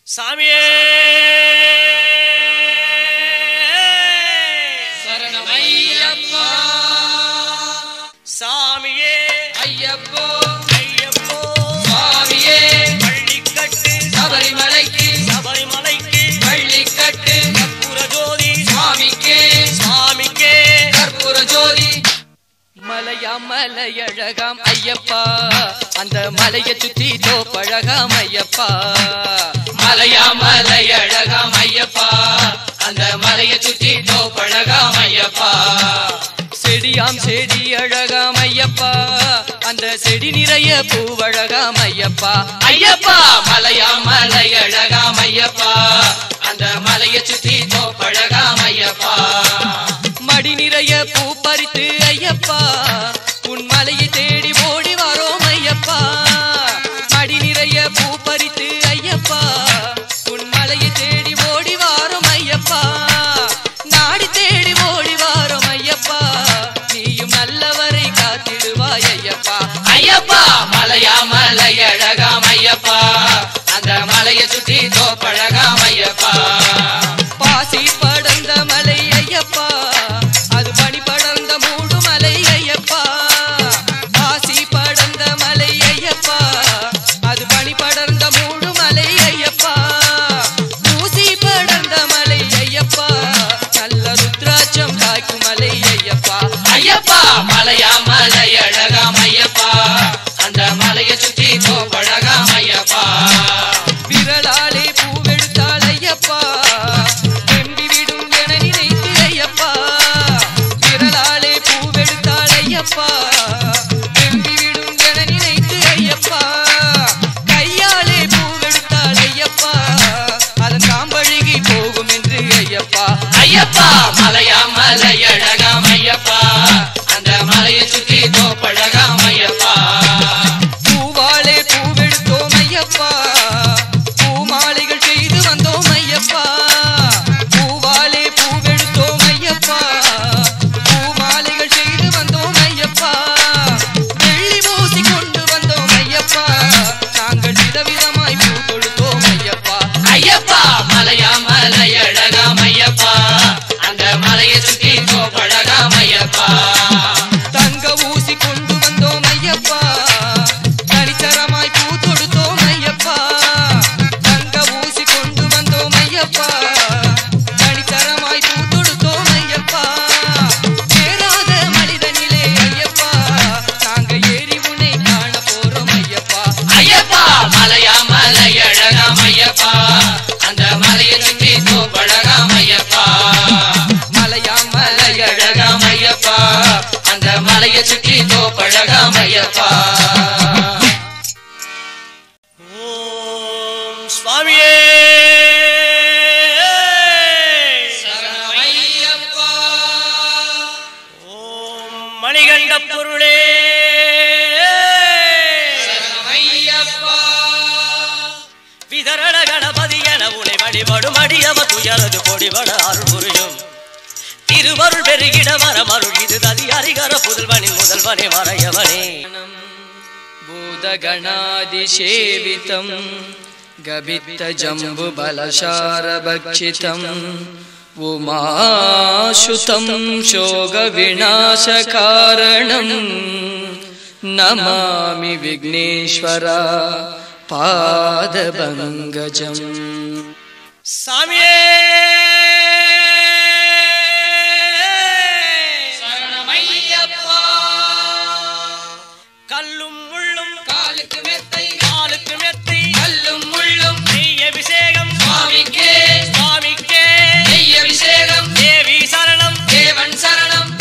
சாமியே சரணமையப்பா சாமியே ஐயப்போ ஐயப்போ சுவாமியே பள்ளிக்கட்டு சபரிமலைக்கு சபரிமலைக்கு பள்ளிக்கட்டு கற்பூர ஜோதி சுவாமிக்கே சாமிக்கே கற்பூர ஜோதி மலையாம் மலையழகாம் ஐயப்பா அந்த மலையை சுத்தி தோப்பழகாம் ஐயப்பா மலையாம் மலையழகாம் ஐயப்பா அந்த மலையை சுத்தி தோப்பழகாம் ஐயப்பா செடியாம் செடி அழகாம் ஐயப்பா அந்த செடி நிறைய பூவழகாம் ஐயப்பா ஐயப்பா மலையாம் மலையழகாம் ஐயப்பா அந்த மலையை சுத்தி தோப்பழகாம் ஐயப்பா மடி நிறைய பூ பறித்து ஐயப்பா உன் மலையை தேடி ஓடி வரோம் ஐயப்பா மடி நிறைய பூ பறித்து ஐயப்பா உன் மலையை தேடி ஓடி வாரோம் ஐயப்பா நாடி தேடி ஓடி வாரோம் ஐயப்பா நீயும் நல்லவரை காத்திடுவாய் ஐயப்பா ஐயப்பா மலையா மலையழகாம் ஐயப்பா அந்த மலையை சுற்றி தோப்பழகாம் ஐயப்பா பாசி படர்ந்த மலை ஐயப்பா அது பனி படர்ந்த மூடு மலை ஐயப்பா பாசி படர்ந்த மலை ஐயப்பா அது பனி படர்ந்த மூடு மலை ஐயப்பா ஊசி படர்ந்த மலை ஐயப்பா நல்ல ருத்ராட்சம் காய்க்கும் மலை ஐயப்பா ஐயப்பா மலையா மலை அழகாம் ஐயப்பா அந்த மலையை சுற்றி தோப்பழகாம் ஐயப்பா விரலாலே பூவெடுத்தாள் ஐயப்பா எம்பி விடும் என நினைத்து ஐயப்பா விரலாலே பூவெடுத்தாள் ஐயப்பா எம்பி விடும் என நினைத்து ஐயப்பா கையாலே பூவெடுத்தாள் ஐயப்பா அதன் காம்பழுகி போகும் என்று ஐயப்பா ஐயப்பா மலையா மலை அழகாம் ஐயப்பா அந்த மலையை சுற்றி தோப்பழகாம் ஐயப்பா பூவாலே பூவெடுத்தோம் ஐயப்பா பூமாலைகள் செய்து வந்தோம் ஐயப்பா பூவாலே பூவெடுத்தோம் ஐயப்பா பூமாலைகள் செய்து வந்தோம் ஐயப்பா வெள்ளி பூசி கொண்டு வந்தோம் ஐயப்பா நாங்கள் விதவிதமாய் பூ கொடுத்தோம் ஐயப்பா ஐயப்பா மலையா மலை அழகாம் ஐயப்பா அந்த மலையை சுற்றி தோப்பழகாம் ஐயப்பா தங்க ஊசி கொண்டு வந்தோம் ஐயப்பா தனித்தரமாய் பூ தொடுத்தோம் ஐயப்பா தங்க ஊசி கொண்டு வந்தோம் ஐயப்பா தனித்தரமாய் பூ தொடுத்தோம் ஐயப்பா சேராத மனிதனிலே ஐயப்பா நாங்க ஏறி உன்னை காண போறோம் ஐயப்பா ஐயப்பா மலையா மலை அழகாம் ஐயப்பா அந்த மலையை சுற்றி தோப்பழகாம் ஐயப்பா மலையா மலை அழகாம் ஐயப்பா அந்த மலையை சுற்றி தோப்பழகாம் ஐயப்பா ஓம் சுவாமியே சரணமையப்பா ஓம் மணிகண்ட பொருளே சரணமையப்பா விதரண கணபதி என உனை வழிபடும் அடியவ துயரது பொடிபட அருள் புரியும் திருவருள் பெருகிட வரமருள் இது ததி அறிகர புதல்வனின் முதல்வனே மறையவனே भूतगणादिसेवितम् गभित्तजम्बुबलशारभक्षितम् उमाशुतं शोकविनाशकारणम् नमामि विघ्नेश्वरा पादभङ्गजम् சாமியே கல்லும் முள்ளும் காலுக்கு மெத்தை காலுக்கு மெத்தை கல்லும் முள்ளும் நெய் அபிஷேகம் சுவாமிக்கே சுவாமிக்கே நெய் அபிஷேகம் தேவி சரணம் தேவன் சரணம்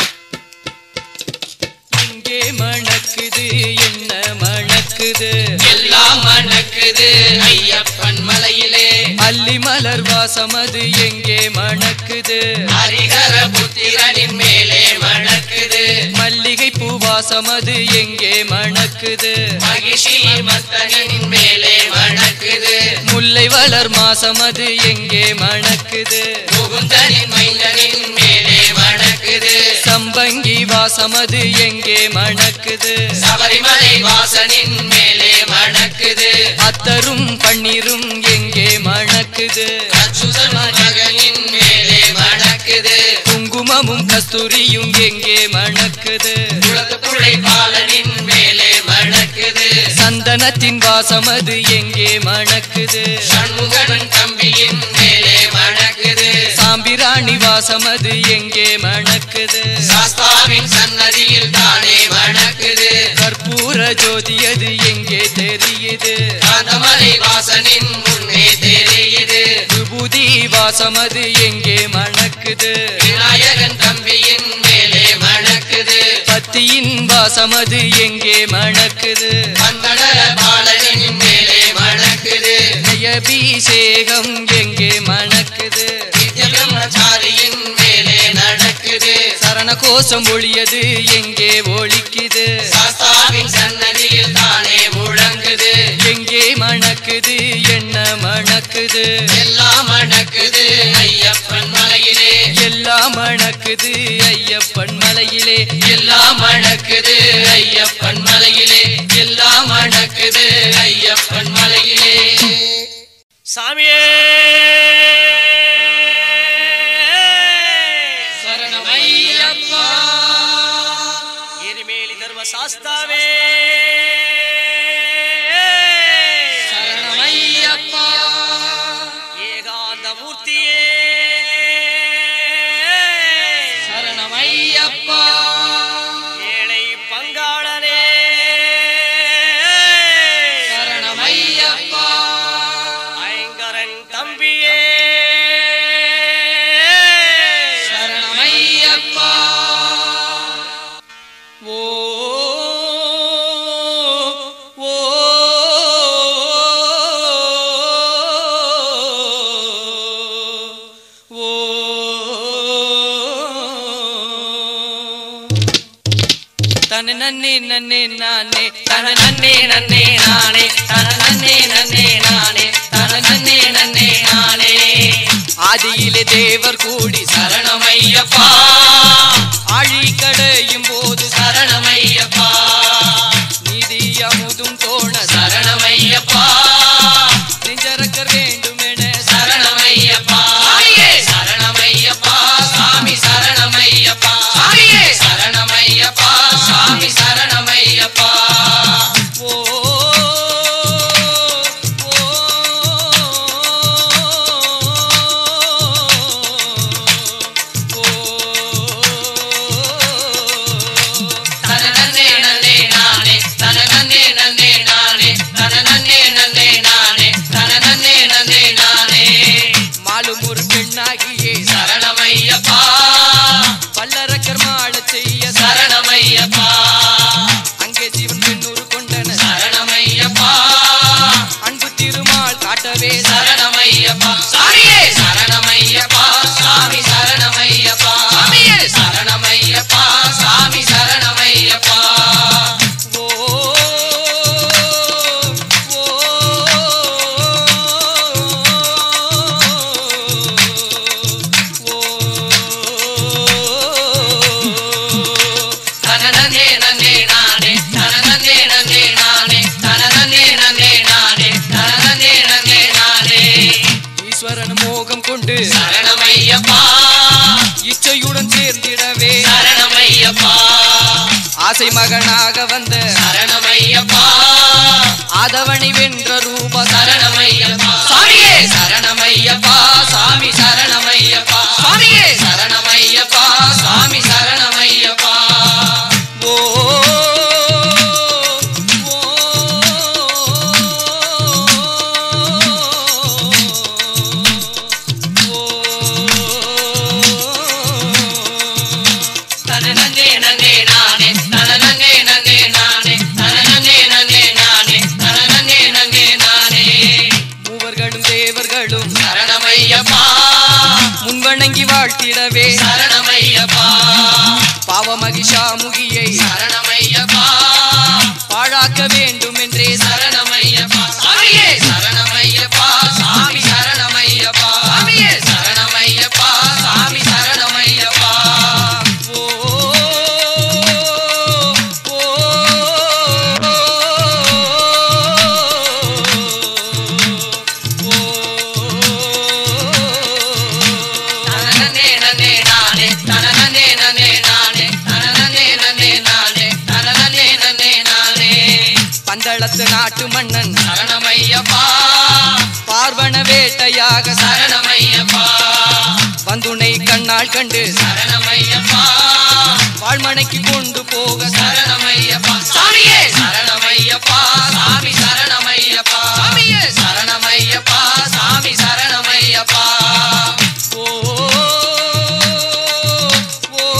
இங்கே மணக்குது என்ன மணக்குது எல்லாம் மணக்குது ஐயப்பன் மலையிலே அல்லி மலர் வாசமது எங்கே மணக்குது ஹரிஹர புத்திரனின் மேலே மணக்குது மல்லிகை பூவாசமது எங்கே மணக்குது மகிஷி மத்தனின் மேலே மணக்குது முல்லை வளர் மாசமது எங்கே மணக்குது முகுந்தனின் மைந்தனின் மேலே மணக்குது சம்பங்கி வாசமது எங்கே மணக்குது சபரிமலை வாசனின் மேலே மணக்குது அத்தரும் பன்னீரும் எங்கே மணக்குது மணக்குது அச்சுதன் மகனின் மேலே மணக்குது குங்குமமும் கஸ்தூரியும் எங்கே மணக்குது குளத்து புள்ளை பாலனின் மேலே மணக்குது சந்தனத்தின் வாசம் அது எங்கே மணக்குது சண்முகன் தம்பியின் மேலே மணக்குது சாம்பிராணி வாசம் அது எங்கே மணக்குது சாஸ்தாவின் சன்னதியில் தானே மணக்குது கற்பூர ஜோதி அது எங்கே தெரியுது காந்தமலை வாசனின் முன்னே தெரியுது விபூதி வாசம் அது எங்கே மணக்குது விநாயகன் தம்பியின் மேலே மணக்குது பத்தியின் வாசம் அது எங்கே மணக்குது பந்தடர பாலனின் மேலே மணக்குது அபிஷேகம் எங்கே மணக்குது நித்ய பிரம்மச்சாரியின் மேலே நடக்குது சரண கோஷம் ஒளியது எங்கே ஒழிக்குது சாஸ்தாவின் சன்னதியில் தானே முழங்குது எங்கே மணக்குது என்ன மணக்குது எல்லாம் மணக்குது ஐயப்பன் மலையிலே எல்லாம் மணக்குது ஐயப்பன் மலையிலே எல்லாம் மணக்குது ஐயப்பன் மலையிலே எல்லாம் மணக்குது ஐயப்பன் மலையிலே சாமியே சரணம் ஐயப்பா எரிமேலி தர்ம சாஸ்தாவே சரணம் ஐயப்பா ஏகாந்த மூர்த்தியே சரணம் ஐயப்பா ஏழை பங்காளனே சரணம் ஐயப்பா ஐங்கரன் தம்பியே சரணம் ஐயப்பா ஓ ஓ ஓ தன நன்னே நன்னே நானே தன நன்னே நன்னே நானே தன நன்னே நன்னே நானே தன நன்னே நன்னே நானே ஆதியிலே தேவர் கூடி சரணம் ஐயப்பா ஆழி கடையும் போது சரணம் ஐயப்பா நீதி அமுதும் தோண சரணம் ஐயப்பா நெஞ்சரக்கர் வேண்டுமென சரணம் ஐயப்பா சாமியே சரணம் ஐயப்பா சாமி சரணம் ஐயப்பா சாமியே சரணம் ஐயப்பா சாமி சரணம் ஐயப்பா ஓ தன நன்னே நன்னே நானே தன நன்னே நன்னே நானே தன நன்னே நன்னே நானே தன நன்னே நன்னே நானே மாலும் ஒரு பெண்ணாகியே சரணம் ஐயப்பா பல்லரக்கர் மாட செய்ய சரணம் ஐயப்பா அங்கே ஜீவன் பெண்ணூறு கொண்டன சரணம் ஐயப்பா அன்பு திருமால் காட்டவே சரணம் ஐயப்பா சாமியே சரணம் ஐயப்பா சாமி சரணம் ஐயப்பா சாமியே சரணம் ஐயப்பா சாமி சரணம் ஐயப்பா ஓ தனனனே நன்னே நானே தனனனே நன்னே நானே தனனனே நன்னே நானே தனனனே நன்னே நானே ஈஸ்வரன் மோகம் கொண்டு சரணம் ஐயப்பா இச்சையுடன் சேர்ந்திடவே சரணம் ஐயப்பா ஆசை மகனாக வந்த சரணம் ஐயப்பா ஆதவனை வென்ற ரூப சரணம் ஐயப்பா சாமியே சரணம் ஐயப்பா சாமி சரணம் ஐயப்பா சாமியே சரணம் ஐயப்பா சாமி சரணம் ஐயப்பா ஓ தனனனே நன்னே நானே தனனனே நன்னே நானே தனனனே நன்னே நானே தனனனே நன்னே நானே வழியாக சரணமையப்பா வந்துனை கண்ணால் கண்டு சரணமையப்பா வாழ்மனைக்கு கொண்டு போக சரணமையப்பா சாமியே சரணமையப்பா சாமி சரணமையப்பா சாமியே சரணமையப்பா சாமி சரணமையப்பா ஓ ஓ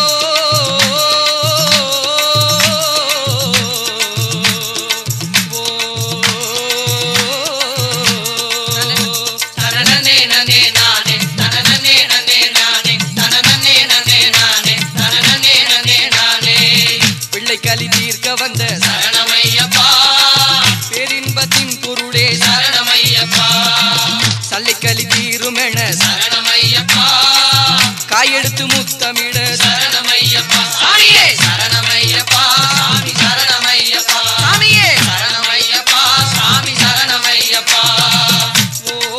தனனனே நனே நானே தனனனே நனே நானே தனனனே நனே நானே தனனனே நனே நானே பிள்ளை கலி தீர்க்க வந்த சரணமையப்பா பேரின்பத்தின் பொருளே சரணமையப்பா சல்லைக்கலி தீருமென சரணமையப்பா காயெடுத்து முத்தமிட சரணமையப்பா சாமியே சரணமையப்பா சாமி சரணமையப்பா சாமியே சரணமையப்பா சாமி சரணமையப்பா ஓ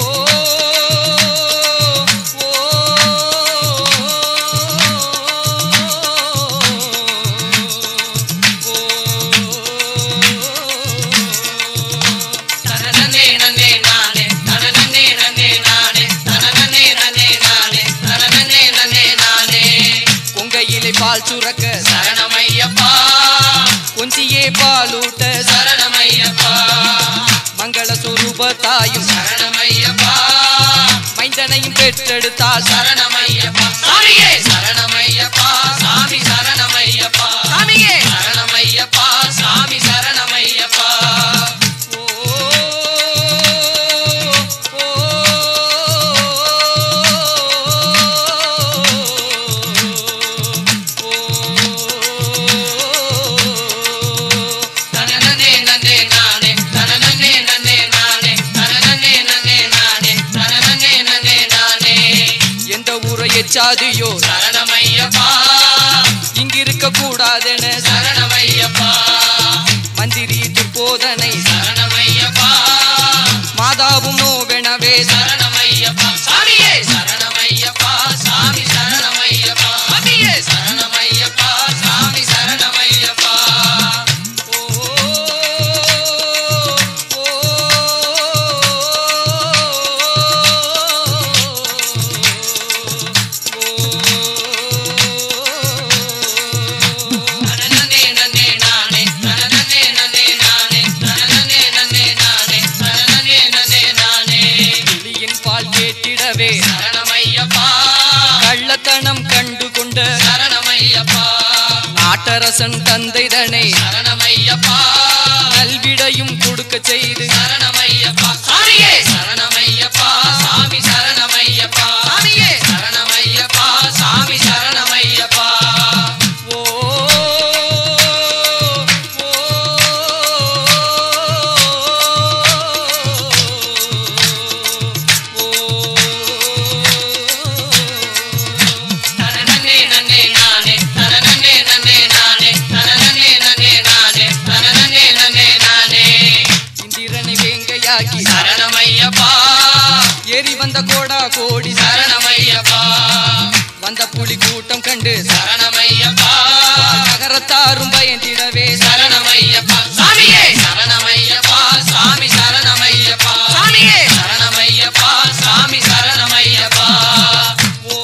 தனனனே நனே நானே தனனனே நனே நானே தனனனே நனே நானே தனனனே நனே நானே கொங்கையிலே பால் சுரக்க சரணமையப்பா கொஞ்சியே பாலூட்ட சரணமையப்பா மங்கள சொரூப தாயும் சரணமையப்பா மைந்தனையும் பெற்றெடுத்தால் சரணமையப்பா சாமியே சரணமையப்பா சாமி சரணமையப்பா சாமியே சரணமையப்பா சாமி சரணமையப்பா தனனனே நனே நானே தனனனே நனே நானே தனனனே நனே நானே தனனனே நனே நானே எந்த ஊரை எச்சாதியோ சரணமையப்பா இங்கிருக்க கூடாதென சரணமையப்பா மந்திரி துப்போதனை சரணமையப்பா மாதாவும் நோவெனவே சரணமையப்பா சாமியே சரணமையப்பா சாமி சரணமையப்பா சாமியே சரணமையப்பா சாமி சரணமையப்பா தனனனே நனே நானே தனனனே நனே நானே தனனனே நனே நானே தனனனே நனே நானே கிளியின் பால் கேட்டிடவே சரணமையப்பா கள்ளத்தனம் கண்டு கொண்ட சரணமையப்பா நாட்டரசன் தந்தைதனை சரணமையப்பா நல்விடையும் கொடுக்க செய்து சரணமையப்பா சாமியே சரணமையப்பா சாமி சரணமையப்பா சாமியே சரணமையப்பா சாமி சரணமையப்பா ஓ தனனனே நனே நானே தனனனே நனே நானே தனனனே நனே நானே தனனனே நனே நானே இந்திரனை வேங்கையாக்கி சரணமையப்பா ஏறி வந்த கோடா கோடி சரணமையப்பா வந்த புலி கூட்டம் கண்டு சரணமையப்பா நகரத்தாரும் பயந்திடவே சரணமையப்பா சாமியே சரணமையப்பா சாமி சரணமையப்பா சாமியே சரணமையப்பா சாமி சரணமையப்பா ஓ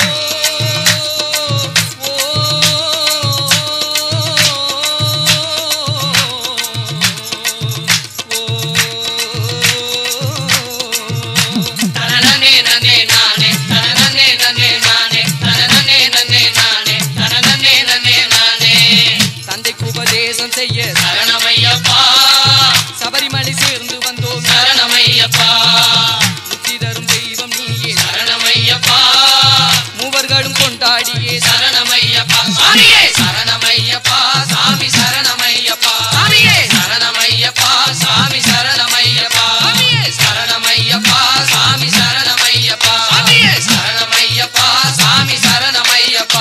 தனனனே நனே நானே தனனனே நனே நானே தனனனே நனே நானே தனனனே நனே நானே தந்தைக்கு உபதேசம் செய்ய சரணமையப்பா சபரிமலை சேர்ந்து வந்தோம் சரணமையப்பா முக்தி தரும் தெய்வம் நீயே சரணமையப்பா மூவர்களும் கொண்டாடியே சரணமையப்பா சாமியே சரணமையப்பா சாமி சரணமையப்பா சாமியே சரணமையப்பா சாமி சரணமையப்பா சாமியே சரணமையப்பா சாமி சரணமையப்பா சாமியே சரணமையப்பா சாமி சரணமையப்பா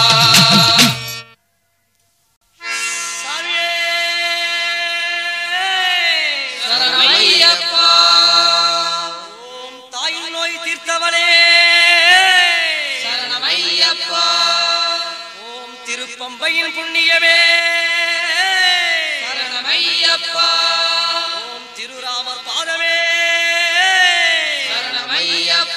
சரணமையப்பா ஓம் தாயின் நோய் தீர்த்தவளே சரணமையப்பா ஓம் திருப்பம்பையின் புண்ணியமே சரணமையப்பா ஓம் திருராமர் பாதமே சரணமையப்பா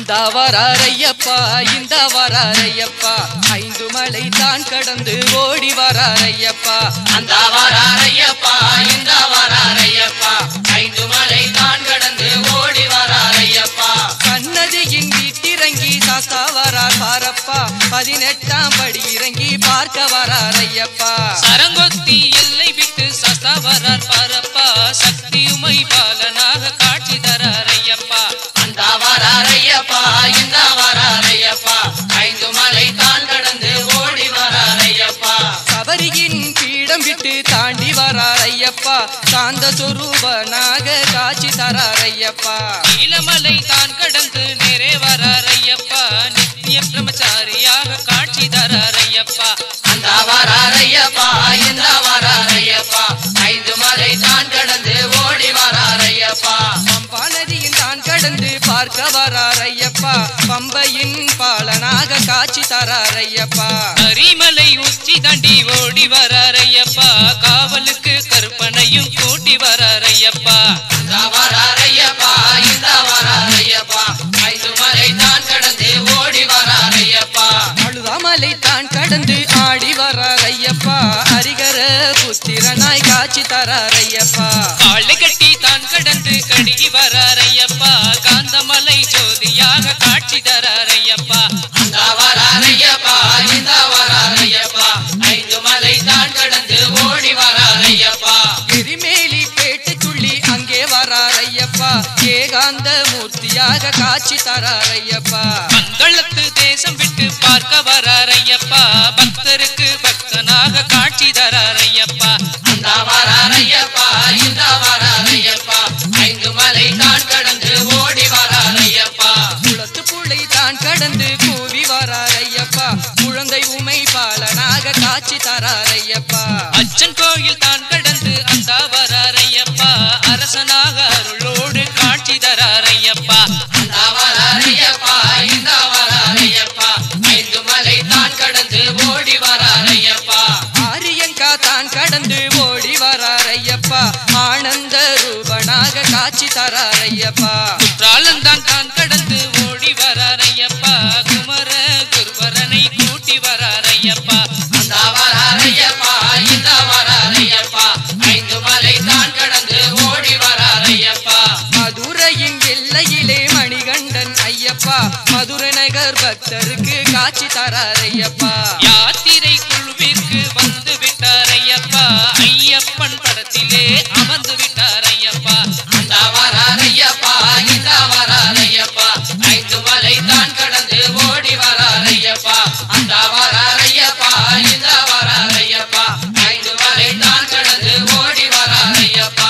அந்த வராரையப்பா இந்த வராரையப்பா ஐந்து மலை தான் கடந்து ஓடி வராரையப்பா அந்த வராரையப்பா இந்த வராரையப்பா ஐந்து மலை தான் கடந்து ஓடி வராரையப்பா சன்னதியின் வீட்டிறங்கி சாஸ்தா வரார் பாரப்பா பதினெட்டாம் படி இறங்கி பார்க்க வராரையப்பா சரங்கொத்தி எல்லை விட்டு சஸ்தா வரார் பாரப்பா சக்தி உமை பாலனாக காட்சி தரார் ஐயப்பா அந்த வராரையப்பா இந்த வராரையப்பா ஐந்து மலை தான் கடந்து ஓடி வராரையப்பா சபரியின் பீடம் விட்டு தாண்டி வராரையப்பா சாந்த சொரூபனாக காட்சி தராரையப்பா நீலமலை தான் கடந்து நேரே வரார் ஐயப்பா நித்திய பிரம்மச்சாரியாக காட்சி தரார் ஐயப்பா அந்த வராரையப்பா இந்த வராரையப்பா ஐந்து மலை தான் கடந்து ஓடி வராரையப்பா பம்பா நதியின் தான் கடந்து பார்க்க வராரையப்பா பம்பையின் பாலனாக காட்சி தராரையப்பா அரிமலை உச்சி தாண்டி ஓடி வரார் ஐயப்பா காவலுக்கு கற்பனையும் கூட்டி வரார் ஐயப்பா இந்த வராரையப்பா இந்த வராரையப்பா ஐந்து மலை தான் கடந்து ஓடி வராரையப்பா அழுதாமலை தான் கடந்து ஆடி வராரையப்பா ஹரிகர புத்திரனாய் காட்சி தராரையப்பா காளை கட்டி தான் கடந்து கடுகி வரார் ஐயப்பா காந்தமலை ஜோதியாக காட்சி தரார் ஐயப்பா அந்த வராரையப்பா இந்த வராரையப்பா ஐந்து மலை தான் கடந்து ஓடி வராரையப்பா எரிமேலி பேட்டை துள்ளி அங்கே வராரையப்பா ஏகாந்த மூர்த்தியாக காட்சி தராரையப்பா மங்களத்து தேசம் விட்டு பார்க்க வரார் ஐயப்பா பக்தருக்கு பக்தனாக காட்சி தரார் ஐயப்பா அந்த வராரையப்பா இந்த வராரையப்பா ஐந்து மலை தான் கடந்து ஓடி வராரையப்பா குளத்து புள்ளை தான் கடந்து கூவி வராரையப்பா குழந்தை உமை பாலனாக காட்சி தராரையப்பா அச்சன் கோயில் தான் கடந்து அந்த வரார் ஐயப்பா அரசனாக அருளோடு காட்சி தரார் ஐயப்பா அந்த வராரையப்பா இந்த வராரையப்பா ஐந்து மலை தான் கடந்து ஓடி வராரையப்பா ஆரியங்கா தான் கடந்து ஓடி வராரையப்பா ஆனந்த ரூபனாக காட்சி தராரையப்பா குற்றாலந்தான் தான் கடந்து ஓடி வரார் ஐயப்பா குமர குருவரனை கூட்டி வரார் ஐயப்பா அந்த வராரையப்பா இந்த வராரையப்பா ஐந்து மலை தான் கடந்து ஓடி வராரையப்பா மதுரையின் எல்லையிலே மணிகண்டன் ஐயப்பா மதுரை நகர் பக்தருக்கு காட்சி தராரையப்பா யாத்திரை குழுவிற்கு வந்து விட்டார் ஐயப்பா ஐயப்பன் படத்திலே அமர்ந்து விட்டார் ஐயப்பா அந்த வராரையப்பா இந்த வராரையப்பா ஐந்து மலை தான் கடந்து ஓடி வராரையப்பா அந்த வராரையப்பா இந்த வராரையப்பா ஐந்து மலை தான் கடந்து ஓடி வராரையப்பா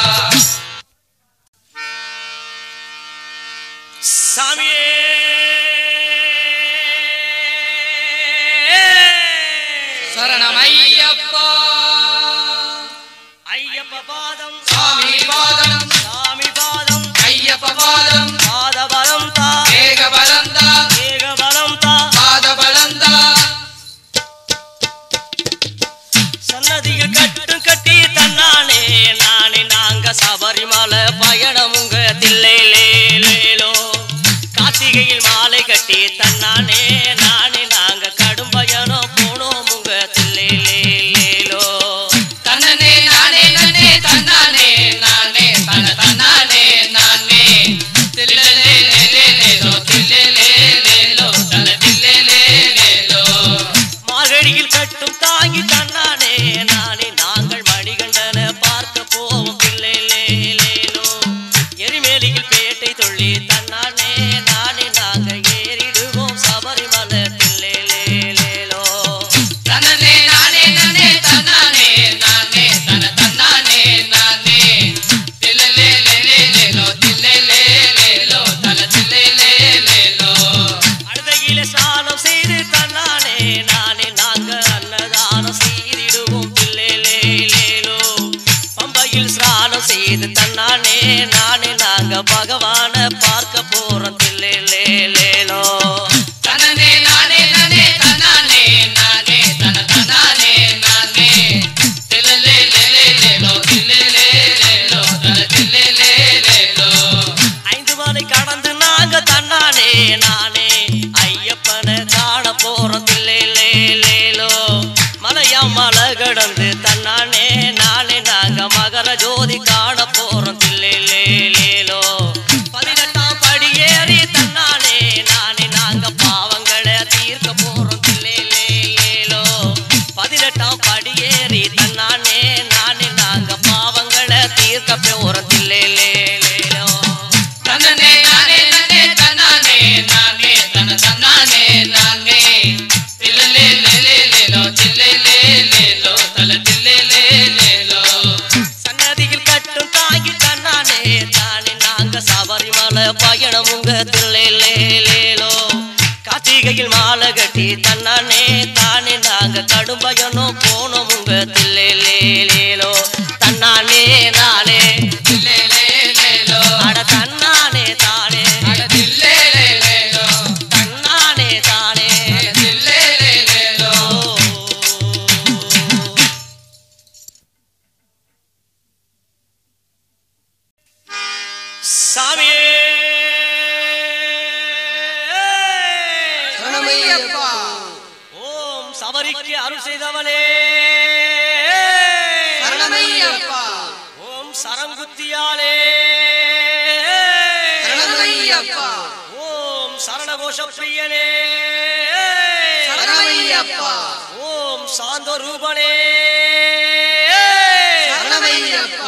சாமியே சரணம் ஐயப்பா ஐயப்ப பாதம் சாமி பாதம் சாமி பாதம் ஐயப்ப பாதம் பாத பலம் தா ஏக பலந்தா ஏக பலம் தா பாத பலந்தா சன்னதியில் கட்டும் கட்டி தன்னானே நானே நாங்க சபரிமலை பயணம் உங்க தில்லையிலேலோ கார்த்திகையில் மாலை கட்டி தன்னானே நானே நாங்க கடும் பயணம் போனோம் உங்க தில்லையிலேலோ தன்னனே நானே நன்னே தன்னானே நானே தன தன்னானே நானே தில்லே லே லே லேலோ தில்லே லே லேலோ தன தில்லே லே லேலோ மார்கழியில் கட்டும் தாங்கி தன்னானே நானே நாங்கள் மணிகண்டன பார்க்க போவோம் தில்லையிலேலோ எரிமேலியில் பேட்டை தொள்ளி தன்னானே நானே நாங்க ஏறிடுவோம் சபரிமலை தில்லையிலேலோ தன்னனே நானே நன்னே தன்னானே நானே தன தன்னானே நானே தில்லே லே லே லே லேலோ தில்லே லே லேலோ தன தில்லே லே லேலோ அழுதையில ஸ்நானம் செய்து தன்னானே நானே நாங்க அன்னதானம் செய்திடுவோம் பிள்ளைலேலேலோ பம்பையில் ஸ்நானம் செய்து தன்னானே நானே நாங்க பகவான பார்க்க போறோம் பிள்ளைலேலேலோ தனனே நானே நனே தனானே நானே தன தனானே நானே தில்லே லே லே லேலோ தில்லே லே லேலோ தன தில்லே லே லேலோ ஐந்து மலை கடந்து நாங்க தன்னானே நானே தில்லேலேலேலோ தன்னே நானே நன்னே தன்னானே நானே தன தன்னானே நானே தில்லே லே லே லேலோ தில்லே லே லேலோ தல தில்லே லே லேலோ சன்னதியில் கட்டும் தாங்கி தன்னானே தானே நாங்க சபரிமலை பயணம் உங்க தில்லேலேலேலோ கார்த்திகையில் மாலை கட்டி தன்னானே தானே நாங்க கடும் பயணம் போனோம் உங்க தில்லேலேலேலோ தன்னானே நானே தில்லே லே லேலோ அட தன்னானே தானே அட தில்லே லே லேலோ தன்னானே தானே அட தில்லே லே லேலோ சாமியே சரணமையப்பா ஓம் சபரிக்கு அருள் செய்தவனே சரணமையப்பா ஓம் சரங்குத்தியாலே சரணமையப்பா ஓம் சரணகோஷ பிரியனே சரணமையப்பா ஓம் சாந்த ரூபனே சரணமையப்பா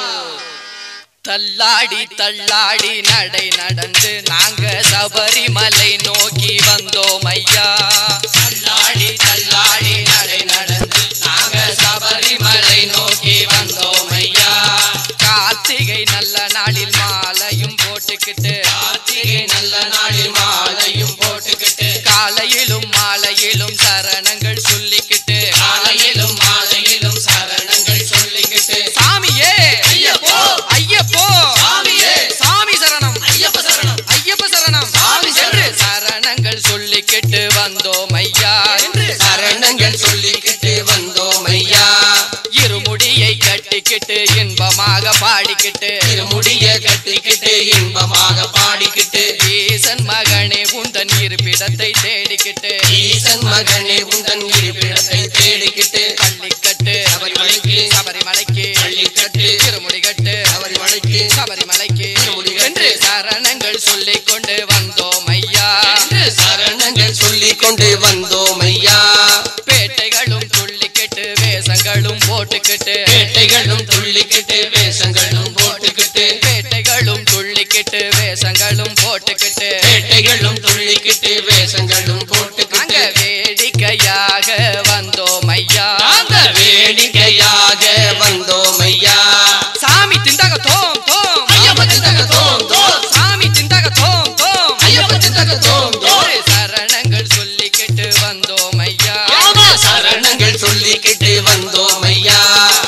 தள்ளாடி தள்ளாடி நடை நடந்து நாங்க சபரிமலை நோக்கி வந்தோம் ஐயா தள்ளாடி தள்ளாடி நடை நடந்து நாங்க சபரிமலை நோக்கி வந்தோம் ஐயா கார்த்திகை நல்ல நாளில் மாலையும் போட்டுக்கிட்டு கார்த்திகை நல்ல நாளில் மாலையும் போட்டுக்கிட்டு காலையிலும் மாலையிலும் சரணங்கள் சொல்லிக்கிட்டு காலையிலும் மாலையிலும் சரணங்கள் சொல்லிக்கிட்டு சாமியே ஐயப்போ! ஐயப்போ சாமியே! சாமி சரணம் ஐயப்ப சரணம் ஐயப்ப சரணம் சாமி என்று சரணம். சரணங்கள் சொல்லிக்கிட்டு வந்தோம் ஐயா என்று சரணங்கள் சொல்லிக்கிட்டு வந்தோம் ஐயா இருமுடியை கட்டிக்கிட்டு இன்பமாக பாடிக்கிட்டு திருமுடிய கட்டிக்கிட்டு இன்பமாக பாடிக்கிட்டு ஈசன் மகனே உந்தன் இருப்பிடத்தை தேடிக்கிட்டு ஈசன் மகனே உந்தன் இருப்பிடத்தை தேடிக்கிட்டு பள்ளிக்கட்டு சபரிமலைக்கு சபரிமலைக்கு பள்ளிக்கட்டு திருமுடிகட்டு சபரிமலைக்கு சபரிமலைக்கு திருமுடிகட்டு. என்று சரணங்கள் சொல்லிக் கொண்டு வந்தோம் ஐயா என்று சரணங்கள் சொல்லிக் கொண்டு வந்தோம் ஐயா பேட்டைகளும் துள்ளிக்கிட்டு வேஷங்களும் போட்டுக்கிட்டு பேட்டைகளும் துள்ளிக்கிட்டு வேஷங்களும் போட்டுக்கிட்டு பேட்டைகளும் துள்ளிக்கிட்டு வேஷங்களும் போட்டுக்கிட்டு பேட்டைகளும் துள்ளிக்கிட்டு வேஷங்களும் நாங்க போட்டுக்கிட்டு வேடிக்கையாக வந்தோம் ஐயா நாங்க வேடிக்கையாக வந்தோம் ஐயா சாமி திண்டாக தோம் தோம் ஐயப்ப திண்டக தோம் தோம் சாமி திண்டாக தோம் தோம் ஐயப்ப திண்டக தோம் தோம் என்று சரணங்கள் சொல்லிக்கிட்டு வந்தோம் ஐயா சரணங்கள் சொல்லிக்கிட்டு வந்தோம் ஐயா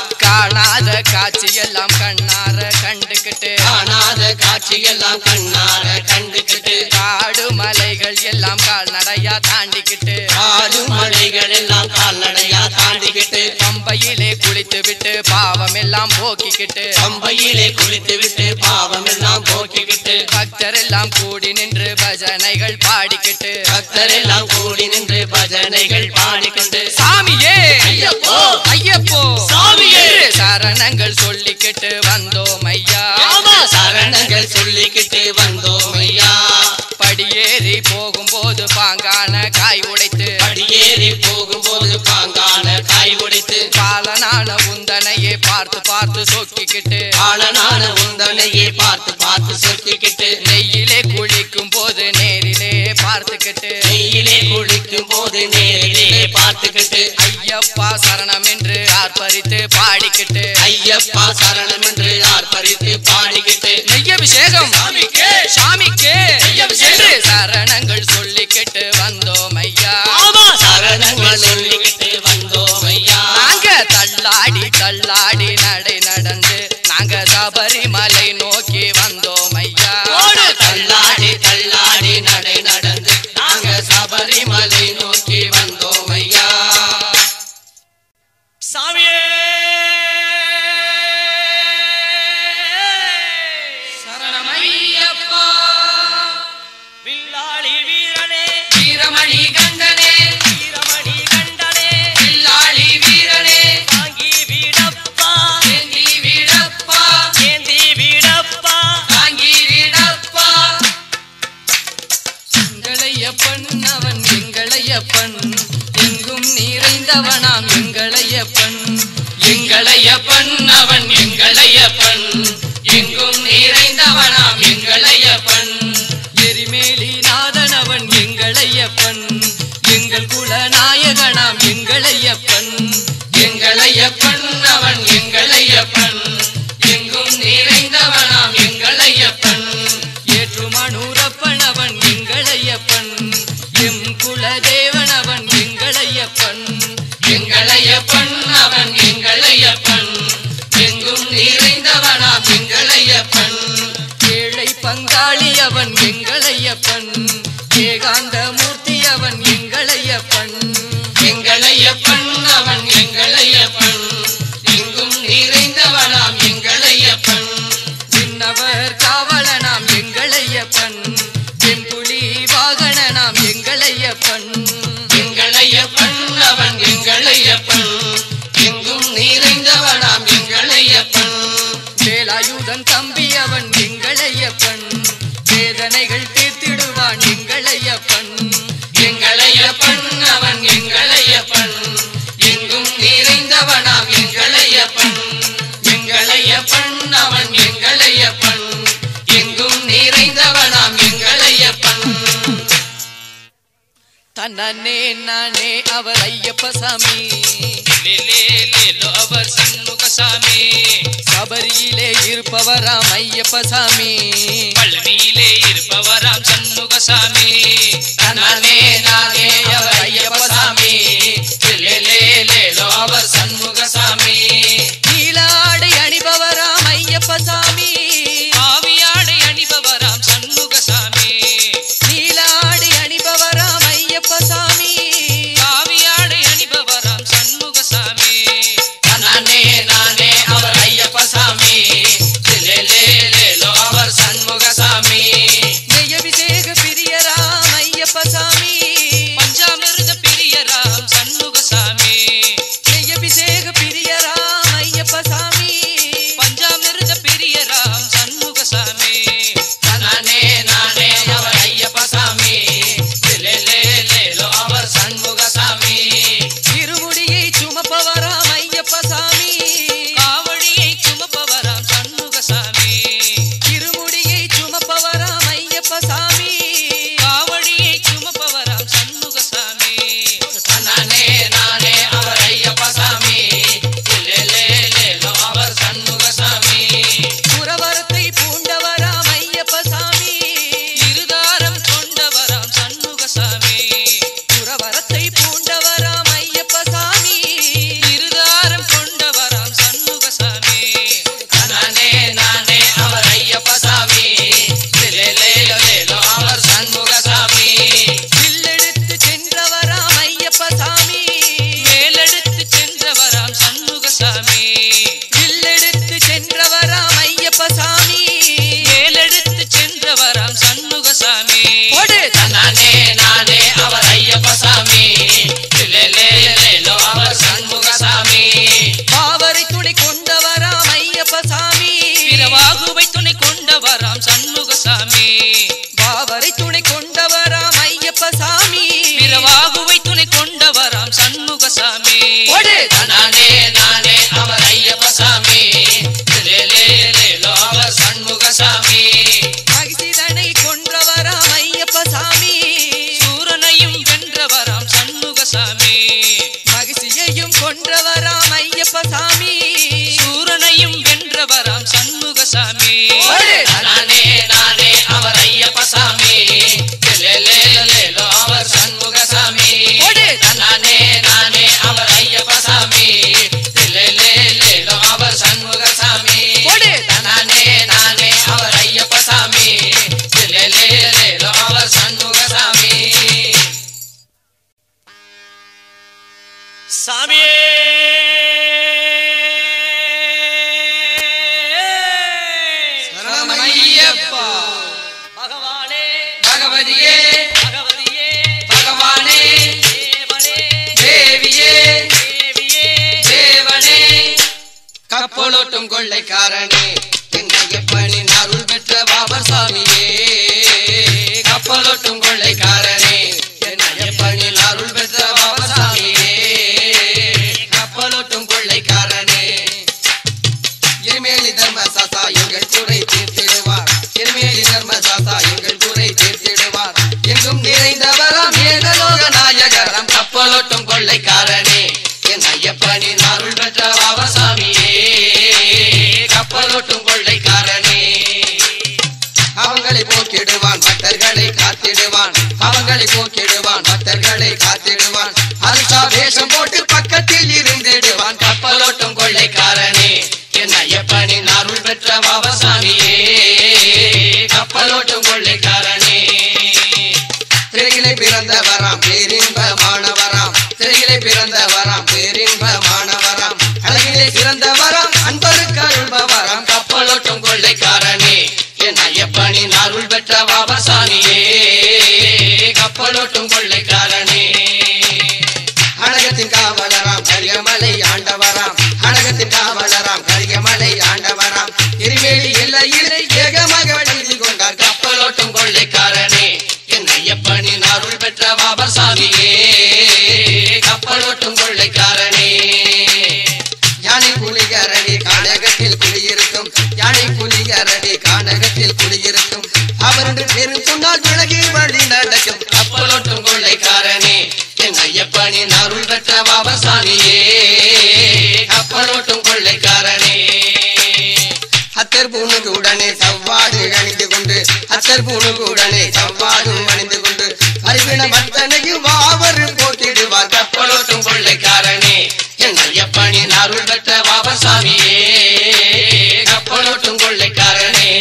காணாத காட்சியெல்லாம் கண்ணார கண்டுக்கிட்டு காணாத காட்சியெல்லாம் கண்ணார கண்டுக்கிட்டு காடு மலைகள் எல்லாம் கால்நடையா தாண்டிக்கிட்டு காடு மலைகள் எல்லாம் கால்நடையா தாண்டிக்கிட்டு பம்பையிலே குளித்து விட்டு பாவம் எல்லாம் போக்கிக்கிட்டு பம்பையிலே குளித்து விட்டு பாவம் எல்லாம் போக்கிக்கிட்டு பக்தர் எல்லாம் கூடி நின்று பஜனைகள் பாடிக்கிட்டு பக்தரெல்லாம் கூடி நின்று பஜனைகள் பாடிக்கொண்டு சாமியே ஐயப்போ! ஐயப்போ சாமியே! என்று சரணங்கள் சொல்லிக்கிட்டு வந்தோம் ஐயா சரணங்கள் சொல்லிக்கிட்டு வந்தோம் ஐயா படியேறி போகும்போது பாங்கான காய் உடைத்து படியேறி போகும்போது பாங்கான காய் உடைத்து பாலனான உந்தனையே பார்த்து பார்த்து சொக்கிக்கிட்டு ஆளனான உந்தனையே பார்த்து பார்த்து சொத்திக்கிட்டு நெய்யிலே குளிக்கும் போது நேரிலே பார்த்துக்கிட்டு நெய்யிலே குளிக்கும் போது நேரிலே பார்த்துக்கிட்டு ஐயப்பா சரணம் என்று ஆர்ப்பரித்து பாடிக்கிட்டு ஐயப்பா சரணம் என்று ஆர்ப்பரித்து பாடிக்கிட்டு நெய்யபிஷேகம் சாமிக்கே! சாமிக்கே நெய்யபிஷேகம்! என்று சரணங்கள் சொல்லிக்கிட்டு வந்தோம் ஐயா சரணங்கள் சொல்லிக்கிட்டு வந்தோம் ஐயா நாங்க தள்ளாடி தள்ளாடி நடை நடந்து நாங்க சபரிமலை நோக்கி வந்தோம் ஐயா தள்ளாடி தள்ளாடி நடை நடந்து நாங்க சபரிமலை நோக்கி வந்தோம் ஐயா சாமியே சரணமையப்பா வில்லாளி வீரனே வீரமணி கண்டனே வீரமணி கண்டனே வில்லாளி வீரனே தாங்கி வீடப்பா ஏந்தி வீடப்பா ஏந்தி வீடப்பா தாங்கி வீடப்பா எங்களையப்பன் அவன் எங்களையப்பன் எங்கும் நிறைந்தவனாம் எங்களையப்பன் எங்களையப்பன் அவன் எங்களையப்பன் எங்கும் நிறைந்தவனாம் எங்கள் ஐயப்பன் எரிமேலி நாதனவன் எங்களையப்பன் எங்கள் குல நாயகனாம் எங்களையப்பன் எங்கள் ஐயப்பன் அவன் எங்கள் ஐயப்பன் எங்கும் நிறைந்தவனாம் எங்கள் ஐயப்பன் ஏற்றுமணூரப்பன் அவன் எங்களையப்பன் எம் குல தேவனவன் எங்களையப்பன் எங்கள் ஐயப்பன் அவன் எங்கள் ஐயப்பன் எங்கும் நிறைந்தவனாம் எங்கள் ஐயப்பன் ஏழை பங்காளி அவன் எங்களையப்பன் ஏகாந்த மூர்த்தி அவன் எங்களையப்பன் எங்கள் ஐயப்பன் அவன் எங்கள் ஐயப்பன் எங்கும் நிறைந்தவனாம் எங்கள் ஐயப்பன் விண்ணவர் காவலனாம் எங்களையப்பன் என் புலி வாகனனாம் எங்களையப்பன் எங்கள் ஐயப்பன் அவன் எங்கள் ஐயப்பன் எங்கும் நிறைந்தவனாம் எங்கள் ஐயப்பன் வேலாயுதன் தம்பி அவன் எங்களையப்பன் வேதனைகள் தீர்த்திடுவான் எங்களையப்பன் எங்கள் ஐயப்பன் அவன் எங்கள் ஐயப்பன் எங்கும் நிறைந்தவனாம் எங்கள் ஐயப்பன் எங்கள் ஐயப்பன் அவன் எங்கள் ஐயப்பன் எங்கும் நிறைந்தவனாம் எங்கள் ஐயப்பன் தன்னே நானே அவர் ஐயப்ப சாமி லேலேலேலோ அவர் சண்முகசாமி சபரியிலே இருப்பவராம் ஐயப்ப சாமி பழனியிலே இருப்பவராம் சண்முகசாமி தன்னானே நானே அவர் ஐயப்ப சாமி லேலேலேலோ அவர் சண்முக சாமி நீலாடை அணிபவராம் ஐயப்ப சாமி ஆவியாடை அணிபவராம் சண்முகசாமி நீலாடை அணிபவராம் ஐயப்ப சாமி ஆவியாடை அணிபவராம் சண்முகசாமி தன்னானே நானே அவர் ஐயப்ப சாமி லேலேலேலோ அவர் சண்முக சாமி நெய்யபிஷேக பிரியராம் ஐயப்ப சாமி பஞ்சாமிர்த பிரியராம் சண்முகசாமி நெய்யபிஷேக பிரியராம் ஐயப்ப சாமி பஞ்சாமிர்த பிரியராம் சண்முகசாமி தன்னானே நானே அவர் ஐயப்ப சாமி லேலேலேலோ அவர் சண்முக சாமி இருமுடியை சுமப்பவராம் ஐயப்ப சாமி காவடியை சுமப்பவராம் சண்முகசாமி இருமுடியை சுமப்பவராம் ஐயப்ப சாமி காவடியை சுமப்பவராம் சண்முகசாமி நானே நானே அவர் ஐயப்ப சாமி லேலேலேலோ அவர் சண்முக சாமி புறவரத்தை பூண்டவராம் ஐயப்ப சாமி இருதாரம் கொண்டவராம் சண்முகசாமி புறவரத்தை பூண்டவராம் ஐயப்ப சாமி இருதாரம் கொண்டவராம் சண்முகசாமி நானே நானே அவர் ஐயப்ப சாமி லேலேலேலோ அவர் சண்முக சாமி வில்லெடுத்து சென்றவராம் ஐயப்ப சாமி மேலெடுத்து சென்றவராம் சண்முகசாமி வில்லெடுத்து சென்றவராம் ஐயப்ப சாமி மேலெடுத்து சென்றவராம் சண்முகசாமி ஓடு நானே நானே அவர் ஐயப்ப சாமி லேலேலேலோ அவர் சண்முக சாமி பாவரை துணை கொண்டவராம் ஐயப்ப சாமி பிறவாகுவை துணை கொண்டவராம் சண்முகசாமி பாவரை துணை கொண்டவராம் ஐயப்ப சாமி பிறவாகுவை துணை கொண்டவராம் சண்முகசாமி ஓடு நானே நானே அவர் ஐயப்ப சாமி லேலேலேலோ அவர் சண்முக சாமி மகிழ்ச்சிதனை கொன்றவராம் ஐயப்ப சாமி சூரனையும் வென்றவராம் சண்முகசாமி மகிழ்ச்சியையும் கொன்றவராம் ஐயப்ப சாமி சூரனையும் வென்றவராம் சண்முகசாமி ஓடு நானே நானே அவர் ஐயப்ப சாமி லேலேலேலோ அவர் சண்முக சாமி ஓடு நானே நானே அவர் ஐயப்ப சாமி லேலேலேலோ அவர் சண்முக சாமி ஓடு நானே நானே அவர் ஐயப்ப சாமி லேலேலேலோ அவர் சண்முக சாமி சாமியே சரணமையப்பா பகவானே பகவதியே பகவதியே பகவானே தேவனே தேவியே தேவியே தேவனே கப்பலோட்டும் கொள்ளைக்காரனே எங்கையப்பனின் அருள் பெற்ற பாபர் சாமியே கப்பலோட்டும் கொள்ளைக்காரனே என்னையப்பனின் அருள் பெற்ற பாபர் சாமியே கப்பலோட்டும் கொள்ளைக்காரனே எருமேலி தர்ம சாசா எங்கள் குறை தீர்த்திடுவார் பாசா எங்கள் குறை தீர்த்திடுவார் எங்கும் நிறைந்தவராம் ஏகலோக நாயகரம் கப்பலோட்டும் கொள்ளைக்காரனே என் ஐயப்பனின் அருள் பெற்ற பாபசாமியே கப்பலோட்டும் கொள்ளைக்காரனே அவங்களை போக்கிடுவான் பக்தர்களை காத்திடுவான் அவங்களை போக்கிடுவான் பக்தர்களை காத்திடுவான் அல்சா வேஷம் போட்டு பக்கத்தில் இருந்திடுவான் கப்பலோட்டும் கொள்ளைக்காரனே என் ஐயப்பனின் அருள் பெற்ற பாபசாமியே கப்பலோட்டும் கொள்ளைக்காரனே திரையிலே பிறந்தவராம் பேரின்பமானவராம் திரையிலே பிறந்தவராம் பேரின்பமானவராம் அழகிலே சிறந்தவராம் அன்பருக்கு அருள்பவராம் கப்பலோட்டும் கொள்ளைக்காரனே என் ஐயப்பனின் அருள் பெற்ற பாபசாமியே கப்பலோட்டும் கொள்ளைக்காரனே அழகத்தின் காவலராம் கரியமலை ஆண்டவராம் அழகத்தின் காவலராம் கரியமலை ஆண்டவராம் இருவேலி எல்லையிலே ஏகமாக எழுதி கொண்டார் கப்பலோட்டும் கொள்ளைக்காரனே என் ஐயப்பனின் அருள் பெற்ற பாபசாமியே கப்பலோட்டும் கொள்ளைக்காரனே யானை புலிகரணி கானகத்தில் குடியிருக்கும் யானை புலிகரணி கானகத்தில் குடியிருக்கும் அவரது பெரும் சொன்னால் விலகி வழி நடக்கும் கப்பலோட்டும் கொள்ளைக்காரனே என் ஐயப்பனின் அருள் பெற்ற பாபசாமியே கப்பலோட்டும் கொள்ளைக்காரனே அத்தர் பூணுக்கு உடனே சவ்வாடு அணிந்து கொண்டு அத்தர் பூணுக்கு உடனே சவ்வாடு அணிந்து கொண்டு அறிவின மத்தனையும் வாவர் போக்கிடுவார் கப்பலோட்டும் கொள்ளைக்காரனே என் ஐயப்பனின் அருள் பெற்ற பாபசாமியே கப்பலோட்டும் கொள்ளைக்காரனே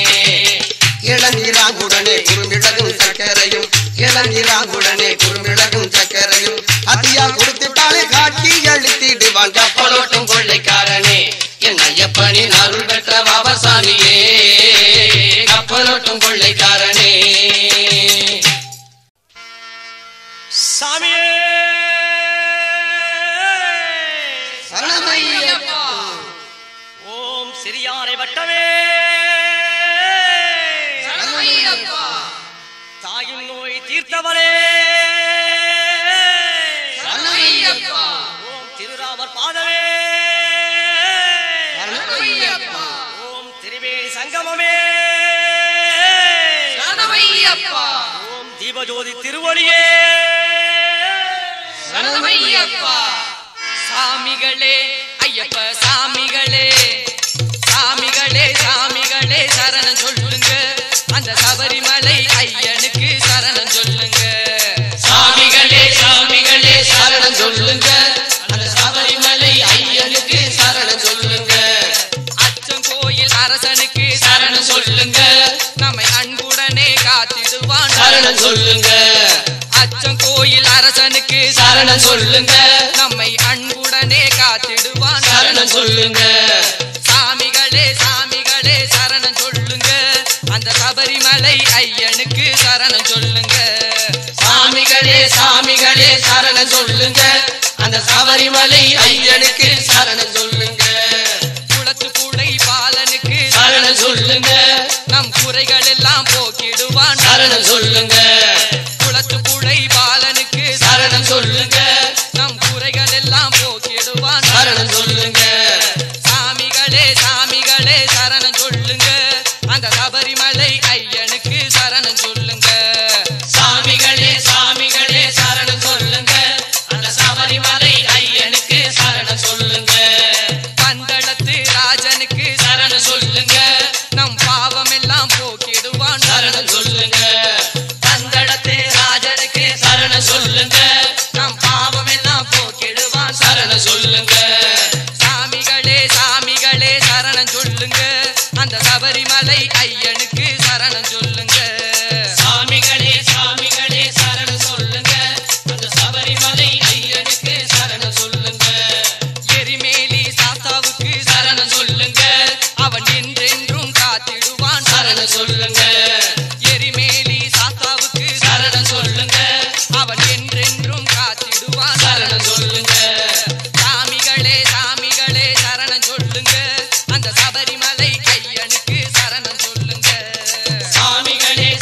இளநீராங்குடனே குறுமிளகும் சர்க்கரையும் இளநீராங்குடனே குறுமிளகும் சர்க்கரையும் அதியா கொடுத்துட்டாலே காட்டி அழுத்திடுவான் கப்பலோட்டும் கொள்ளைக்காரனே என் ஐயப்பனின் அருள் பெற்ற பாபசாமியே கப்பலோட்டும் கொள்ளைக்காரனே சாமியே சரணமையப்பா. ஓம் சிறியாரை வட்டமே தாயின் நோய் தீர்த்தவரே ஓம் திருராமர் பாதமே ஓம் திருவேணி சங்கமமே ஓம் தீபஜோதி திருவடியே சாமிகளே ஐயப்ப சாமிகளே சாமிகளே சாமிகளே சரணம் சொல்லுங்க அந்த சபரிமலை ஐயனுக்கு சரணம் சொல்லுங்க சாமிகளே சாமிகளே சரணம் சொல்லுங்க அந்த சபரிமலை ஐயனுக்கு சரணம் சொல்லுங்க அச்சங்கோயில் அரசனுக்கு சரணம் சொல்லுங்க நம்மை அன்புடனே காத்திடுவான் சரணம் சொல்லுங்க அச்சங்கோயில் அரசனுக்கு சரணம் சொல்லுங்க நம்மை அன்புடனே காத்திடுவான் சரணம் சொல்லுங்க சாமிகளே சாமிகளே சரணம் சொல்லுங்க அந்த சபரிமலை ஐயனுக்கு சரணம் சொல்லுங்க சாமிகளே சாமிகளே சரணம் சொல்லுங்க அந்த சபரிமலை ஐயனுக்கு சரணம் சொல்லுங்க குளத்து கூடை பாலனுக்கு சரணம் சொல்லுங்க நம் குறைகள் எல்லாம் போக்கிடுவான் சரணம் சொல்லுங்க குளத்து கூடை பாலனுக்கு சரணம் சொல்லுங்க நம் குறைகள் எல்லாம் போக்கிடுவான் சரணம் சொல்லுங்க சாமிகளே சாமிகளே சரணம் சொல்லுங்க அந்த சபரிமலை ஐயனுக்கு சரணம் சொல்லுங்க சாமிகளே சாமிகளே சரணம் சொல்லுங்க அந்த சபரிமலை ஐயனுக்கு சரணம் சொல்லுங்க பந்தளத்து ராஜனுக்கு சரணம் சொல்லுங்க நம் பாவம் எல்லாம் போக்கிடுவான் சரணம் சொல்லுங்க தந்தடத்து ராஜனுக்கு சரணம் சொல்லுங்க நம் பாவம் எல்லாம் போக்கிடுவான் சரணம் சொல்லுங்க சாமிகளே சாமிகளே சரணம் சொல்லுங்க அந்த சபரிமலை ஐயனுக்கு சரணம் சொல்லுங்க சாமிகளே சாமிகளே சரணம் சொல்லுங்க அந்த சபரிமலை ஐயனுக்கு சரணம் சொல்லுங்க எரிமேலி சாஸ்தாவுக்கு சரணம் சொல்லுங்க அவன் என்றென்றும் காத்திடுவான் சரணம் சொல்லுங்க எரிமேலி சாஸ்தாவுக்கு சரணம் சொல்லுங்க அவன் என்றென்றும் காத்திடுவான் சரணம் சொல்லுங்க சாமிகளே சாமிகளே சரணம் சொல்லுங்க அந்த சபரிமலை ஐயனுக்கு சரணம் சொல்லுங்க சாமிகளே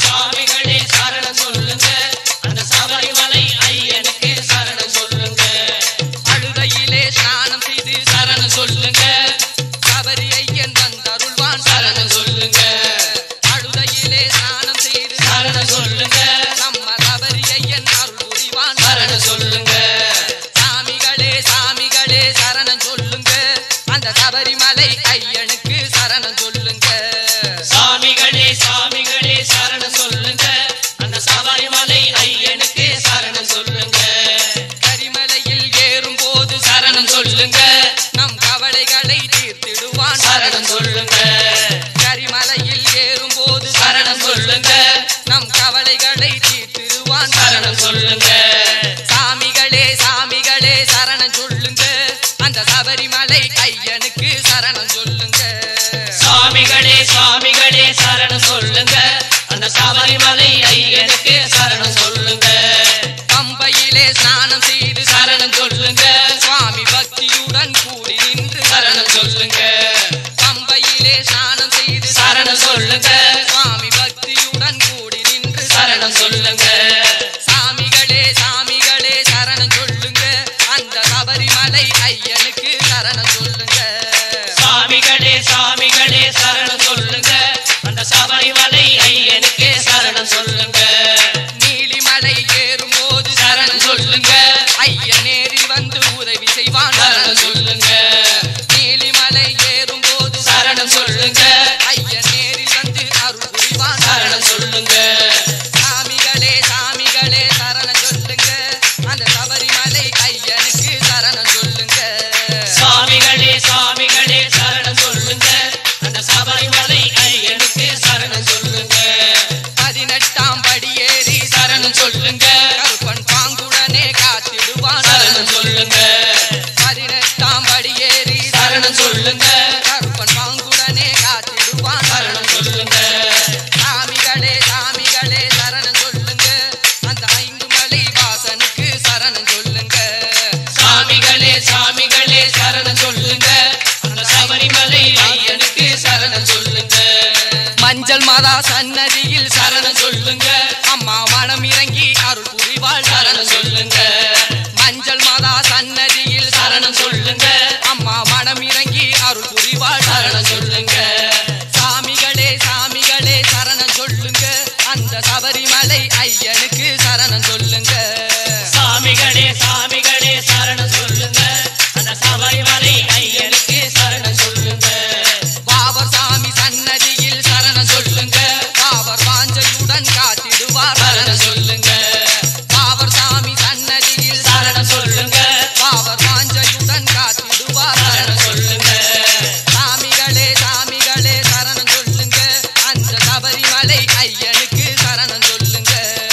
சபரிமலை ஐயனுக்கு சரணம் சொல்லுங்க சாமிகளே சாமிகளே சரணம் சொல்லுங்க அந்த சபரிமலை ஐயனுக்கு சரணம் சொல்லுங்க கரிமலையில் ஏறும் போது சரணம் சொல்லுங்க நம் கவலைகளை தீர்த்திடுவான் சரணம் சொல்லுங்க கரிமலையில் ஏறும் போது சரணம் சொல்லுங்க நம் கவலைகளை தீர்த்திடுவான் சரணம் சொல்லுங்க சாமிகளே சாமிகளே சரணம் சொல்லுங்க அந்த சபரிமலை ஐயனுக்கு சரணம் சொல்லுங்க சாமிகளே சாமிகளே சரணம் சொல்லுங்க அந்த சபரிமலை ஐயனுக்கு சரணம் சொல்லுங்க பம்பையிலே ஸ்நானம் செய்து சரணம் சொல்லுங்க சுவாமி பக்தியுடன் கூடி நின்று சரணம் சொல்லுங்க பம்பையிலே ஸ்நானம் செய்து சரணம் சொல்லுங்க சுவாமி பக்தியுடன் கூடி நின்று சரணம் சொல்லுங்க சாமிகளே சாமிகளே சரணம் சொல்லுங்க அந்த சபரிமலை ஐயனுக்கு சரணம் சொல்லுங்க சாமிகளே சாமிகளே சரணம் சொல்லுங்க அந்த சபரிமலை ஐயனுக்கு சரணம் சொல்லுங்க நீலிமலை ஏறும் போது சரணம் சொல்லுங்க ஐயன் நேரில் வந்து உதவி செய்வான் சரணம் சொல்லுங்க நீலிமலை ஏறும் போது சரணம் சொல்லுங்க ஐயன் நேரில் வந்து அருள் புரிவான் சரணம் சொல்லுங்க சாமிகளே சாமிகளே சரணம் சொல்லுங்க அந்த சபரிமலை ஐயனுக்கு சரணம் சொல்லுங்க சாமிகளே சாமிகளே சரணம் சொல்லுங்க அந்த சபரிமலை ஐயனுக்கு சரணம் சொல்லுங்க பதினெட்டாம் படியேறி சரணம் சொல்லுங்க கருப்பன் பாங்குடனே காத்திடுவான் சரணம் சொல்லுங்க பதினெட்டாம் படியேறி சரணம் சொல்லுங்க கருப்பன் பாங்குடனே காத்திடுவான் சரணம் சொல்லுங்க சாமிகளே சாமிகளே சரணம் சொல்லுங்க அந்த ஐந்து மலை வாசனுக்கு சரணம் சொல்லுங்க சாமிகளே சாமிகளே சரணம் சொல்லுங்க அந்த சபரிமலை ஐயனுக்கு சரணம் சொல்லுங்க மஞ்சள் மாதா சன்னதியில் சரணம் சொல்லுங்க அம்மா மனம் இறங்கி அருள் புரிவாள் சரணம் சொல்லுங்க மஞ்சள் மாதா சன்னதியில் சரணம் சொல்லுங்க அம்மா மனம் இறங்கி அருள் புரிவாள் சரணம் சொல்லுங்க சாமிகளே சாமிகளே சரணம் சொல்லுங்க அந்த சபரிமலை ஐயனுக்கு சரணம் சொல்லுங்க சாமிகளே சாமிகளே சரணம் சொல்லுங்க அந்த சபரிமலை ஐயனுக்கு சரணம் சொல்லுங்க பாவர் சாமி சன்னதியில் சரணம் சொல்லுங்க பாவர் வாஞ்சையுடன் காத்திடுவார் சரணம் சொல்லுங்க பாவர் சாமி சன்னதியில் சரணம் சொல்லுங்க பாவர் வாஞ்சையுடன் காத்திடுவார் சரணம் சொல்லுங்க சாமிகளே சாமிகளே சரணம் சொல்லுங்க அந்த சபரிமலை ஐயனுக்கு சரணம் சொல்லுங்க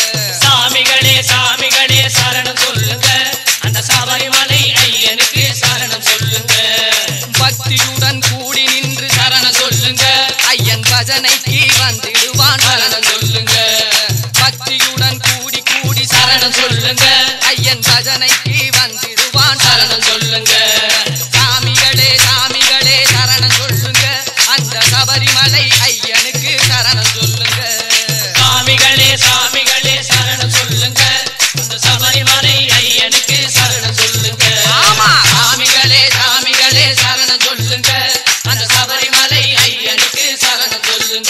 சாமிகளே சாமிகளே சரணம் சொல்லுங்க அந்த சபரிமலை ஐயனுக்கு சரணம் சொல்லுங்க பக்தியுடன் கூடி நின்று சரணம் சொல்லுங்க ஐயன் பஜனைக்கு வந்திடுவான் சரணம் சொல்லுங்க பக்தியுடன் கூடி கூடி சரணம் சொல்லுங்க ஐயன் பஜனைக்கு வந்திடுவான் சரணம் சொல்லுங்க சாமிகளே சாமிகளே சரணம் சொல்லுங்க அந்த சபரிமலை ஐயனுக்கு சரணம் சொல்லுங்க சாமிகளே சாமிகளே சரணம் சொல்லுங்க அந்த சபரிமலை ஐயனுக்கு சரணம் சொல்லுங்க ஆமா. சாமிகளே சாமிகளே சரணம் சொல்லுங்க அந்த சபரிமலை ஐயனுக்கு சரணம் சொல்லுங்க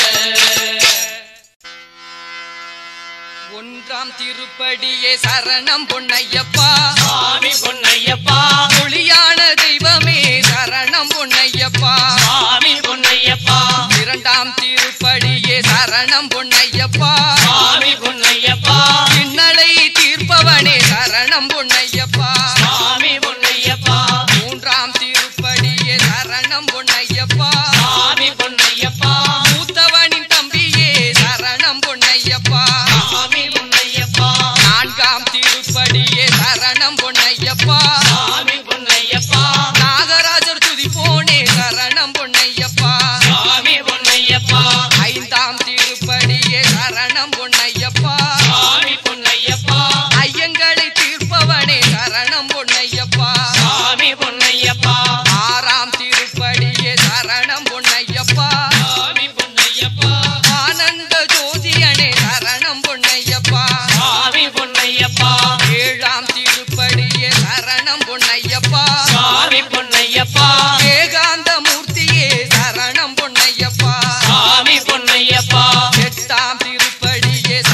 ஒன்றாம் திருப்படியே சரணம் பொன்னையப்பா சாமி பொன்னையப்பா ஒளியான தெய்வமே சரணம் பொன்னையப்பா சாமி பொன்னையப்பா இரண்டாம் திருப்படியே சரணம் பொன்னையப்பா சாமி பொன்னையப்பா இன்னலை தீர்ப்பவனே சரணம் பொன்னையப்பா சாமி பொன்னையப்பா மூன்றாம் திருப்படியே சரணம் பொன்னையப்பா சாமி பொன்னையப்பா மூத்தவனின் தம்பியே சரணம் பொன்னையப்பா சாமி பொன்னையப்பா நான்காம் திருப்படியே சரணம் பொன்னையப்பா சாமி பொன்னையப்பா நாகராஜர் துதி போனே சரணம் பொன்னையப்பா சாமி பொன்னையப்பா ஐந்தாம் திருப்படியே சரணம் பொன்னையப்பா சாமி பொன்னையப்பா ஐயங்களை தீர்ப்பவனே சரணம் பொன்னையப்பா சாமி பொன்னையப்பா ஆறாம் திருப்படியே சரணம் பொன்னையப்பா சாமி பொன்னையப்பா ஆனந்த ஜோதியனே சரணம் பொன்னையப்பா சாமி பொன்னையப்பா ஏழாம் திருப்படியே சரணம் பொன்னையப்பா சாமி பொன்னையப்பா ஏகாந்த மூர்த்தியே சரணம் பொன்னையப்பா சாமி பொன்னையப்பா எட்டாம் திருப்படியே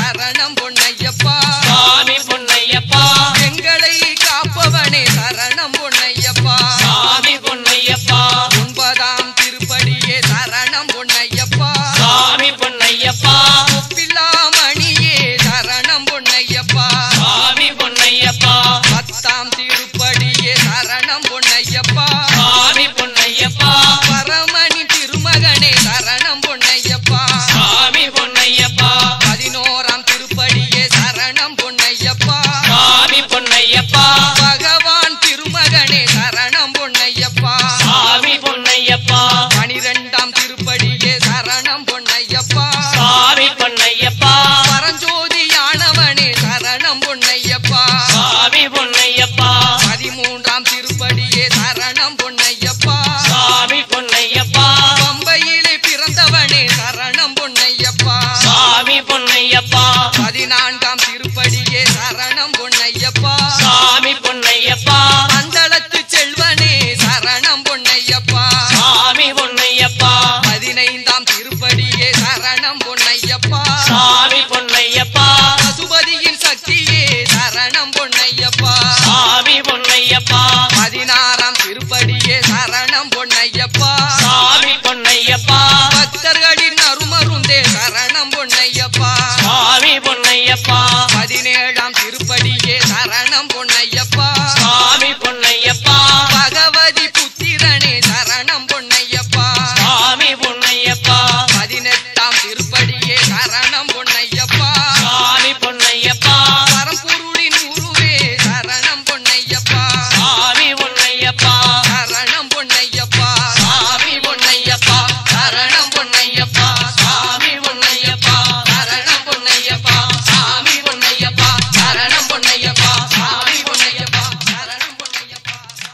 பொன்னையப்பா சாமி பொன்னையப்பா பசுபதியின் சக்தியே சரணம் பொன்னையப்பா சாமி பொன்னையப்பா பதினாறாம் திருப்படியே சரணம் பொன்னையப்பா சாமி பொன்னையப்பா பக்தர்களின் அருமருந்தே சரணம் பொன்னையப்பா சாமி பொன்னையப்பா பதினேழாம் திருப்படியே சரணம் பொன்னையப்பா சாமி பொன்னையப்பா பகவதி புத்திரனே சரணம் பொன்னையப்பா சாமி பொன்னையப்பா பதினெட்டாம் திருப்படியே சரணம் பொன்னையப்பா சாமி பொன்னையப்பா பரம்பொருளின் குருவே சரணம் பொன்னையப்பா சாமி பொன்னையப்பா சரணம் பொன்னையப்பா சாமி பொன்னையப்பா சரணம் பொன்னையப்பா சாமி பொன்னையப்பா சரணம் பொன்னையப்பா சாமி பொன்னையப்பா சரணம் பொன்னையப்பா சாமி பொன்னையப்பா சரணம் பொன்னையப்பா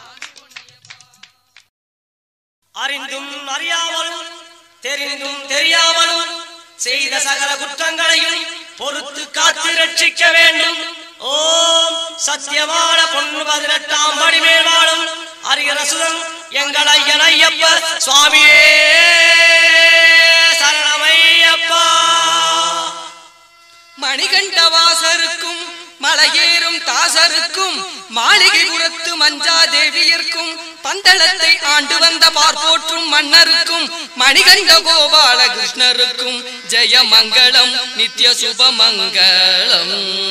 அறிந்தும் அறியாமலும் தெரிந்தும் தெரியாமலும் செய்த சகல குற்றங்களையும் பொறுத்து காத்து ரட்சிக்க வேண்டும் ஓம் சத்தியமான பொண்ணு பதினெட்டாம் படிமேல் வாழும் அரியரசுதன் எங்கள் ஐயன் ஐயப்ப சுவாமியே சரணமையப்பா மணிகண்டவாசருக்கும் மலையேறும் தாசருக்கும் மாளிகைபுரத்து மஞ்சாதேவியர்க்கும் பந்தளத்தை ஆண்டு வந்த பார்ப்போற்றும் மன்னருக்கும் மணிகண்ட கோபால கிருஷ்ணருக்கும் ஜெய மங்களம் நித்ய சுப மங்களம்